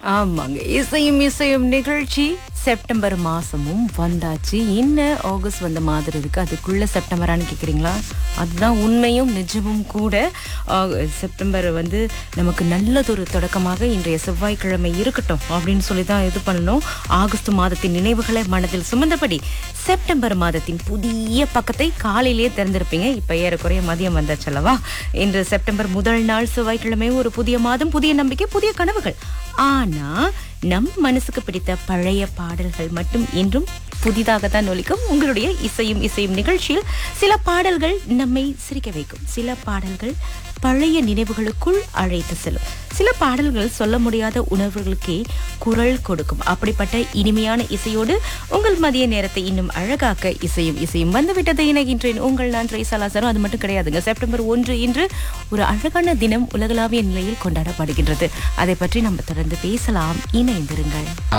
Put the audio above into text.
ஆமாங்க இசையும் இசையும் நிகழ்ச்சி செப்டம்பர் மாசமும் வந்தாச்சு இன்னும் ஆகஸ்ட் வந்த மாதிரி இருக்கு அதுக்குள்ள செப்டம்பரான்னு கேக்குறீங்களா அதுதான் உண்மையும் நிஜமும் கூட ஆக- செப்டம்பர் வந்து நமக்கு நல்லதொரு தொடக்கமாக இன்றைய செவ்வாய்க்கிழமை இருக்கட்டும் அப்படின்னு சொல்லி தான் இது பண்ணணும் ஆகஸ்ட் மாதத்தின் நினைவுகளை மனதில் சுமந்தபடி செப்டம்பர் மாதத்தின் புதிய பக்கத்தை காலையிலேயே திறந்திருப்பீங்க இப்ப ஏறக்குறைய மதியம் வந்தாச்சல்லவா இன்று செப்டம்பர் முதல் நாள் செவ்வாய்க்கிழமை ஒரு புதிய மாதம் புதிய நம்பிக்கை புதிய கனவுகள் ஆனா நம் மனசுக்கு பிடித்த பழைய பாடல்கள் மட்டும் இன்றும் புதிதாகத்தான் ஒலிக்கும் உங்களுடைய இசையும் இசையும் நிகழ்ச்சியில் சில பாடல்கள் நம்மை சிரிக்க வைக்கும் சில பாடல்கள் பழைய நினைவுகளுக்குள் அழைத்து செல்லும் சில பாடல்கள் சொல்ல முடியாத உணர்வுகளுக்கே குரல் கொடுக்கும் அப்படிப்பட்ட இனிமையான இசையோடு உங்கள் மதிய நேரத்தை இன்னும் அழகாக்க இசையும் இசையும் வந்துவிட்டதை இணைகின்றேன் உங்கள் நான் ட்ரைசாலாசரும் அது மட்டும் கிடையாதுங்க செப்டம்பர் ஒன்று இன்று ஒரு அழகான தினம் உலகளாவிய நிலையில் கொண்டாடப்படுகின்றது அதை பற்றி நம்ம தொடர்ந்து பேசலாம் இணைந்திருங்கள்